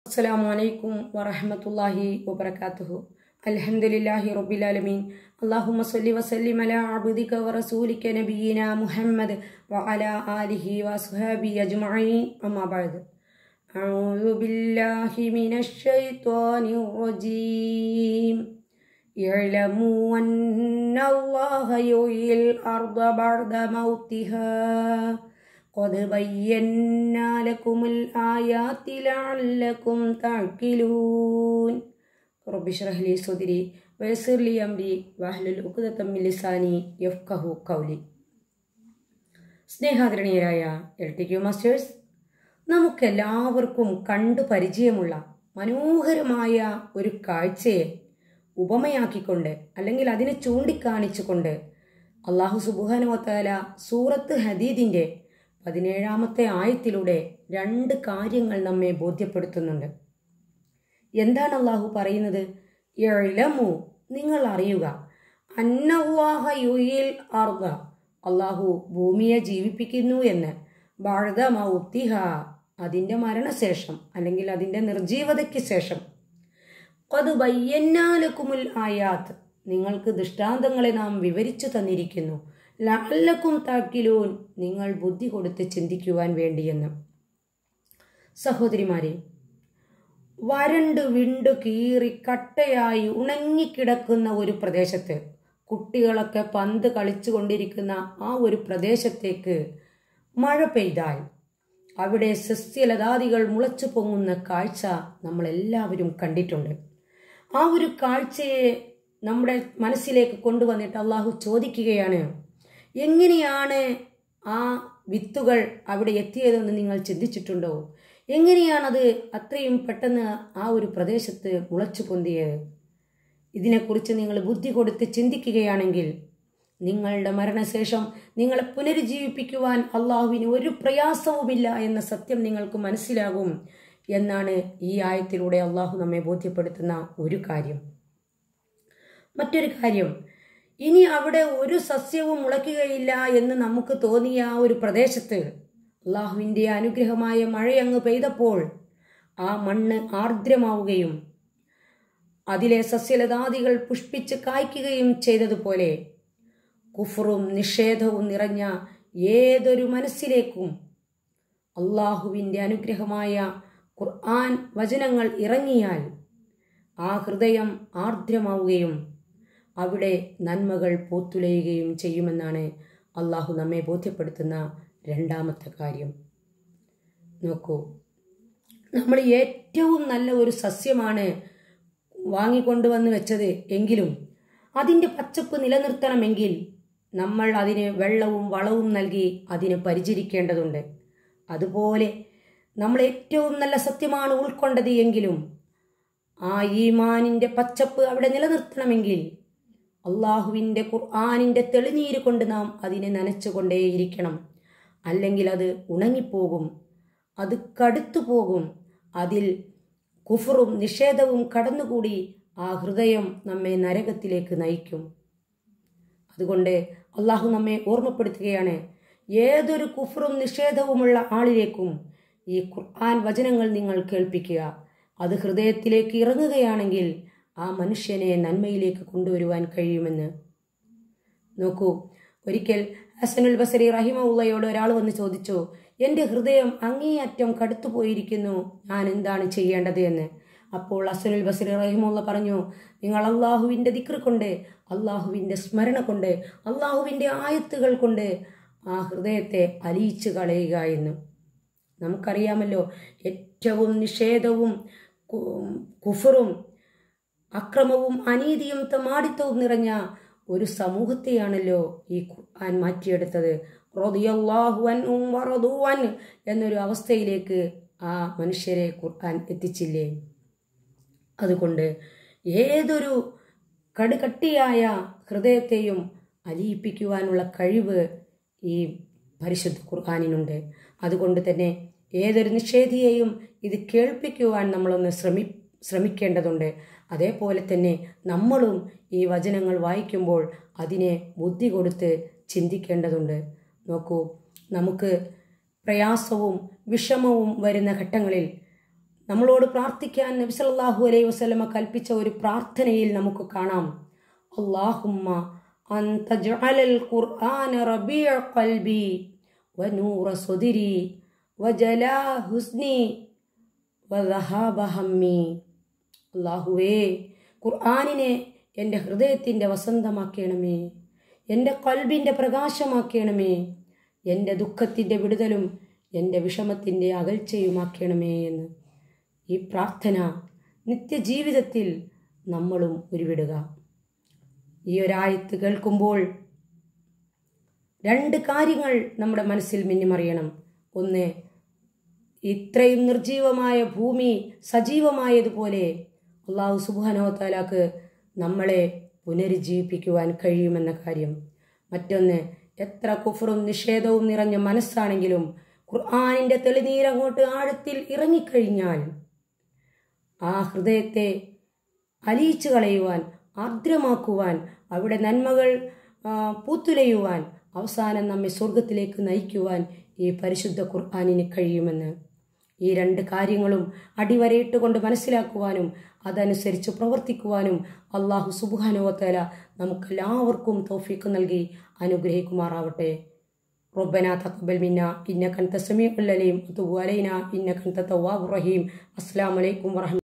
السلام عليكم ورحمة الله وبركاته الحمد لله رب العالمين اللهم صل وسلم على عبدك ورسولك نبينا محمد وعلى آله وصحبه أجمعين أما بعد أعوذ بالله من الشيطان الرجيم اعلموا أن الله يحيي الأرض بعد موتها قد بينا لكم الآيات لعلكم تعقلون رب اشرح لي صدري ويسر لي أمري واحلل عقدة من لساني يفقه قولي സ്നേഹാദരണീയരായ L T Q masters നമുക്കെല്ലാവർക്കും കണ്ടു പരിചയമുള്ള മനോഹരമായ ഒരു കാഴ്ചയെ ഉപമയാക്കിക്കൊണ്ട് അല്ലെങ്കിൽ അതിനെ ചൂണ്ടിക്കാണിച്ചുകൊണ്ട് അള്ളാഹു സുബുഹാനുവത്താല സൂറത്ത് ഹദീദിന്റെ പതിനേഴാമത്തെ ആയത്തിലൂടെ രണ്ട് കാര്യങ്ങൾ നമ്മെ ബോധ്യപ്പെടുത്തുന്നുണ്ട് എന്താണ് അള്ളാഹു പറയുന്നത് എഴലമു നിങ്ങൾ അറിയുക അന്നവാഹ യുയിൽ അർദ അള്ളാഹു ഭൂമിയെ ജീവിപ്പിക്കുന്നു എന്ന് ബാഴത മൗത്തിഹ അതിൻ്റെ മരണശേഷം അല്ലെങ്കിൽ അതിൻ്റെ നിർജീവതയ്ക്ക് ശേഷം അത് ബയ്യന്നാലക്കുമുൽ ആയാത്ത് നിങ്ങൾക്ക് ദൃഷ്ടാന്തങ്ങളെ നാം വിവരിച്ചു തന്നിരിക്കുന്നു ലഅല്ലക്കും താക്കിലൂൻ നിങ്ങൾ ബുദ്ധി കൊടുത്ത് ചിന്തിക്കുവാൻ വേണ്ടിയെന്ന് സഹോദരിമാരെ വരണ്ട് വിണ്ടു കീറി കട്ടയായി ഉണങ്ങിക്കിടക്കുന്ന ഒരു പ്രദേശത്ത് കുട്ടികളൊക്കെ പന്ത് കളിച്ചു കൊണ്ടിരിക്കുന്ന ആ ഒരു പ്രദേശത്തേക്ക് മഴ പെയ്താൽ അവിടെ സസ്യലതാദികൾ മുളച്ചു പൊങ്ങുന്ന കാഴ്ച നമ്മളെല്ലാവരും കണ്ടിട്ടുണ്ട് ആ ഒരു കാഴ്ചയെ നമ്മുടെ മനസ്സിലേക്ക് കൊണ്ടുവന്നിട്ട് അള്ളാഹു ചോദിക്കുകയാണ് എങ്ങനെയാണ് ആ വിത്തുകൾ അവിടെ എത്തിയതെന്ന് നിങ്ങൾ ചിന്തിച്ചിട്ടുണ്ടോ എങ്ങനെയാണത് അത്രയും പെട്ടെന്ന് ആ ഒരു പ്രദേശത്ത് മുളച്ചു പൊന്തിയത് ഇതിനെക്കുറിച്ച് നിങ്ങൾ ബുദ്ധി കൊടുത്ത് ചിന്തിക്കുകയാണെങ്കിൽ നിങ്ങളുടെ മരണശേഷം നിങ്ങളെ പുനരുജ്ജീവിപ്പിക്കുവാൻ അള്ളാഹുവിന് ഒരു പ്രയാസവുമില്ല എന്ന സത്യം നിങ്ങൾക്ക് മനസ്സിലാകും എന്നാണ് ഈ ആയത്തിലൂടെ അള്ളാഹു നമ്മെ ബോധ്യപ്പെടുത്തുന്ന ഒരു കാര്യം മറ്റൊരു കാര്യം ഇനി അവിടെ ഒരു സസ്യവും മുളയ്ക്കുകയില്ല എന്ന് നമുക്ക് തോന്നിയ ആ ഒരു പ്രദേശത്ത് അള്ളാഹുവിൻ്റെ അനുഗ്രഹമായ മഴയങ്ങ് പെയ്തപ്പോൾ ആ മണ്ണ് ആർദ്രമാവുകയും അതിലെ സസ്യലതാദികൾ പുഷ്പിച്ച് കായ്ക്കുകയും ചെയ്തതുപോലെ കുഫറും നിഷേധവും നിറഞ്ഞ ഏതൊരു മനസ്സിലേക്കും അള്ളാഹുവിൻ്റെ അനുഗ്രഹമായ ഖുർആൻ വചനങ്ങൾ ഇറങ്ങിയാൽ ആ ഹൃദയം ആർദ്രമാവുകയും അവിടെ നന്മകൾ പൂത്തുലയുകയും ചെയ്യുമെന്നാണ് അള്ളാഹു നമ്മെ ബോധ്യപ്പെടുത്തുന്ന രണ്ടാമത്തെ കാര്യം നോക്കൂ നമ്മൾ ഏറ്റവും നല്ല ഒരു സസ്യമാണ് വാങ്ങിക്കൊണ്ടുവന്ന് വെച്ചത് എങ്കിലും അതിൻ്റെ പച്ചപ്പ് നിലനിർത്തണമെങ്കിൽ നമ്മൾ അതിന് വെള്ളവും വളവും നൽകി അതിനെ പരിചരിക്കേണ്ടതുണ്ട് അതുപോലെ നമ്മൾ ഏറ്റവും നല്ല സത്യമാണ് ഉൾക്കൊണ്ടത് എങ്കിലും ആ ഈമാനിൻ്റെ പച്ചപ്പ് അവിടെ നിലനിർത്തണമെങ്കിൽ അള്ളാഹുവിൻ്റെ ഖുർആാനിൻ്റെ തെളിനീര് കൊണ്ട് നാം അതിനെ നനച്ചുകൊണ്ടേയിരിക്കണം അല്ലെങ്കിൽ അത് ഉണങ്ങിപ്പോകും അത് കടുത്തു പോകും അതിൽ കുഫറും നിഷേധവും കടന്നുകൂടി ആ ഹൃദയം നമ്മെ നരകത്തിലേക്ക് നയിക്കും അതുകൊണ്ട് അള്ളാഹു നമ്മെ ഓർമ്മപ്പെടുത്തുകയാണ് ഏതൊരു കുഫറും നിഷേധവുമുള്ള ആളിലേക്കും ഈ ഖുർആൻ വചനങ്ങൾ നിങ്ങൾ കേൾപ്പിക്കുക അത് ഹൃദയത്തിലേക്ക് ഇറങ്ങുകയാണെങ്കിൽ ആ മനുഷ്യനെ നന്മയിലേക്ക് കൊണ്ടുവരുവാൻ കഴിയുമെന്ന് നോക്കൂ ഒരിക്കൽ ഹസനുൽ ബസരി റഹിമുള്ളയോട് ഒരാൾ വന്ന് ചോദിച്ചു എൻ്റെ ഹൃദയം അങ്ങേയറ്റം കടുത്തുപോയിരിക്കുന്നു ഞാൻ എന്താണ് ചെയ്യേണ്ടത് എന്ന് അപ്പോൾ ഹസനുൽ ബസരി റഹിമുള്ള പറഞ്ഞു നിങ്ങൾ അള്ളാഹുവിൻ്റെ ദിക്ർ കൊണ്ട് അള്ളാഹുവിൻ്റെ സ്മരണ കൊണ്ട് അള്ളാഹുവിൻ്റെ ആയത്തുകൾ കൊണ്ട് ആ ഹൃദയത്തെ അലിയിച്ചു കളയുക എന്ന് നമുക്കറിയാമല്ലോ ഏറ്റവും നിഷേധവും കുഫറും അക്രമവും അനീതിയും തമാടിത്തവും നിറഞ്ഞ ഒരു സമൂഹത്തെയാണല്ലോ ഈ ഖുർആൻ മാറ്റിയെടുത്തത് എന്നൊരു അവസ്ഥയിലേക്ക് ആ മനുഷ്യരെ ഖുർആൻ എത്തിച്ചില്ലേ അതുകൊണ്ട് ഏതൊരു കടുകട്ടിയായ ഹൃദയത്തെയും അലിയിപ്പിക്കുവാനുള്ള കഴിവ് ഈ പരിശുദ്ധ ഖുർആാനിനുണ്ട് അതുകൊണ്ട് തന്നെ ഏതൊരു നിഷേധിയെയും ഇത് കേൾപ്പിക്കുവാൻ നമ്മളൊന്ന് ശ്രമി ശ്രമിക്കേണ്ടതുണ്ട് അതേപോലെ തന്നെ നമ്മളും ഈ വചനങ്ങൾ വായിക്കുമ്പോൾ അതിനെ ബുദ്ധി കൊടുത്ത് ചിന്തിക്കേണ്ടതുണ്ട് നോക്കൂ നമുക്ക് പ്രയാസവും വിഷമവും വരുന്ന ഘട്ടങ്ങളിൽ നമ്മളോട് പ്രാർത്ഥിക്കാൻ നബി സല്ലല്ലാഹു അലൈഹി വസല്ലമ കൽപ്പിച്ച ഒരു പ്രാർത്ഥനയിൽ നമുക്ക് കാണാം അല്ലാഹുമ്മ അൻത ജഅലൽ ഖുർആന റബീഅ ഖൽബി വനൂറ സ്വദിരി വജലാ ഹുസ്നി വദഹാബ ഹമ്മി അല്ലാഹുവേ ഖുർആനിനെ എൻ്റെ ഹൃദയത്തിൻ്റെ വസന്തമാക്കണമേ എൻ്റെ കൽബിൻ്റെ പ്രകാശമാക്കണമേ എൻ്റെ ദുഃഖത്തിൻ്റെ വിടുതലും എൻ്റെ വിഷമത്തിൻ്റെ അകൽച്ചയുമാക്കണമേ എന്ന് ഈ പ്രാർത്ഥന നിത്യജീവിതത്തിൽ നമ്മളും ഉരുവിടുക ഈ ഒരായത്ത് കേൾക്കുമ്പോൾ രണ്ട് കാര്യങ്ങൾ നമ്മുടെ മനസ്സിൽ മിന്നിമറിയണം ഒന്ന് ഇത്രയും നിർജീവമായ ഭൂമി സജീവമായതുപോലെ അള്ളാഹു സുബാനോ താലാക്ക് നമ്മളെ പുനരുജ്ജീവിപ്പിക്കുവാൻ കഴിയുമെന്ന കാര്യം മറ്റൊന്ന് എത്ര കുഫറും നിഷേധവും നിറഞ്ഞ മനസ്സാണെങ്കിലും ഖുർആാനിൻ്റെ തെളിനീരങ്ങോട്ട് ആഴത്തിൽ ഇറങ്ങിക്കഴിഞ്ഞാൽ ആ ഹൃദയത്തെ അലിയിച്ചു കളയുവാൻ ആർദ്രമാക്കുവാൻ അവിടെ നന്മകൾ ആ, പൂത്തുലയുവാൻ അവസാനം നമ്മെ സ്വർഗത്തിലേക്ക് നയിക്കുവാൻ ഈ പരിശുദ്ധ ഖുർആാനിന് കഴിയുമെന്ന് ഈ രണ്ട് കാര്യങ്ങളും അടിവരയിട്ടുകൊണ്ട് മനസ്സിലാക്കുവാനും അതനുസരിച്ച് പ്രവർത്തിക്കുവാനും അള്ളാഹു സുബാനുവത്തല നമുക്കെല്ലാവർക്കും തോഫീക്ക് നൽകി അനുഗ്രഹിക്കുമാറാവട്ടെ ربنا تقبل منا إنك أنت السميع العليم وتب علينا إنك أنت التواب الرحيم السلام عليكم ورحمة